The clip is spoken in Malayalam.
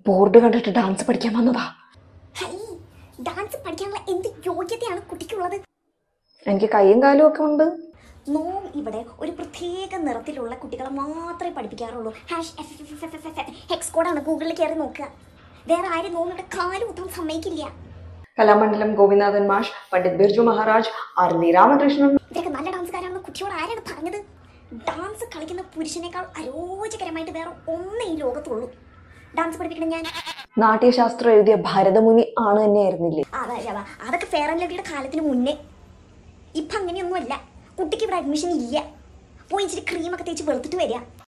ബോർഡ് കണ്ടിട്ട് ഡാൻസ് പഠിക്കാൻ വന്നതാ ഹൈ ഡാൻസ് പഠിക്കാനുള്ള എന്ത് യോഗ്യതയാണ് കുട്ടിക്കുള്ളത് എനിക്ക് കൈയും കാലും ഒക്കെ ഉണ്ട് നോം ഇവിടെ ഒരു പ്രത്യേക നിറത്തിലുള്ള കുട്ടികളെ മാത്രമേ പഠിപ്പിക്കാറുള്ളൂ hash F F F F F F hex കോഡാണ് ഗൂഗിളിൽ കയറി നോക്കുക വേറെ ആരും നോം ഇവിടെ കാല് കുത്താൻ സമ്മതിക്കില്ല കലാമണ്ഡലം ഗോപിനാഥൻ മാഷ് പണ്ഡിറ്റ് ബിർജു മഹാരാജ് ആർ വി രാമകൃഷ്ണൻ ഇവരൊക്കെ നല്ല ഡാൻസുകാരാണെന്ന് കുട്ടിയോട് ആരാണ് പറഞ്ഞത് ഡാൻസ് കളിക്കുന്ന പുരുഷനേക്കാൾ അരോചകരമായിട്ട് വേറെ ഒന്നേ ഈ ലോകത്തുള്ളൂ ഡാൻസ് പഠിപ്പിക്കണം ഞാൻ നാട്യശാസ്ത്രം എഴുതിയ ഭരതമുനി ആണ് തന്നെയായിരുന്നില്ലേ ആ, അതാ അതാ. അതൊക്കെ ഫെയർ ആൻഡ് ലവ്ലിയുടെ കാലത്തിന് മുന്നേ ഇപ്പം അങ്ങനെയൊന്നുമല്ല കുട്ടിക്ക് ഇവിടെ അഡ്മിഷൻ ഇല്ല പോയി ഇച്ചിരി ക്രീമൊക്കെ തേച്ച് വെളുത്തിട്ട് വരിക